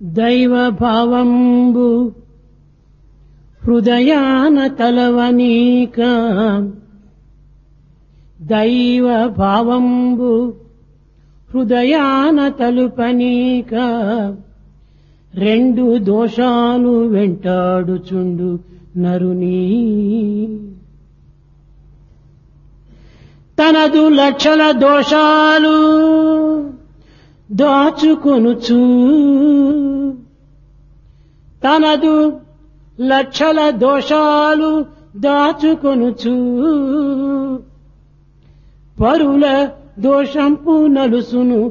దైవ భావంబు హృదయాన తలవనీక దైవ భావంబు హృదయాన తలుపనీక రెండు దోషాలు వెంటాడుచుండు నరుని తనదు లక్షల దోషాలు దాచుకొనుచు తనదు లక్షల దోషాలు దాచుకొనుచు పరుల దోషంపు నలుసును